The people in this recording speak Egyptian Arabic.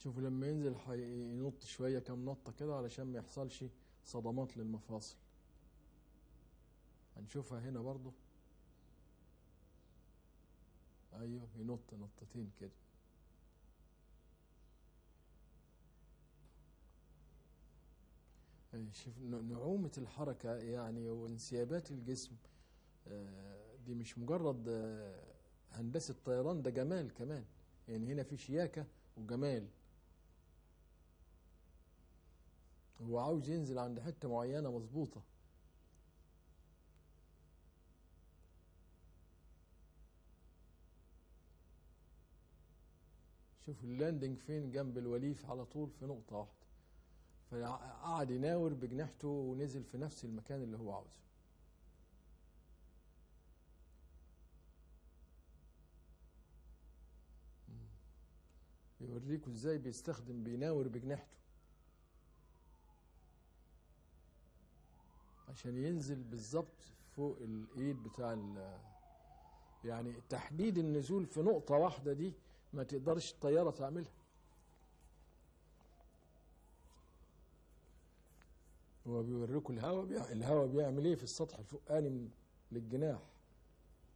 شوفوا لما ينزل حي- ينط شوية كم نطة كده علشان ما يحصلش صدمات للمفاصل هنشوفها هنا برضو ايوه ينط نطتين كده أي شوف ن- نعومة الحركة يعني وانسيابات الجسم آه، دي مش مجرد آه، هندسة طيران ده جمال كمان يعني هنا في شياكة وجمال هو عاوز ينزل عند حتة معينة مظبوطة شوف اللاندنج فين جنب الوليف على طول في نقطة واحدة فقعد يناور بجناحته ونزل في نفس المكان اللي هو عاوزه مم. يوريكوا ازاي بيستخدم بيناور بجناحته عشان ينزل بالظبط فوق الايد بتاع ال- يعني تحديد النزول في نقطة واحدة دي ما تقدرش الطيارة تعملها هو بيوريكوا الهواء بيع... الهواء بيعمل ايه في السطح الفوقاني من- للجناح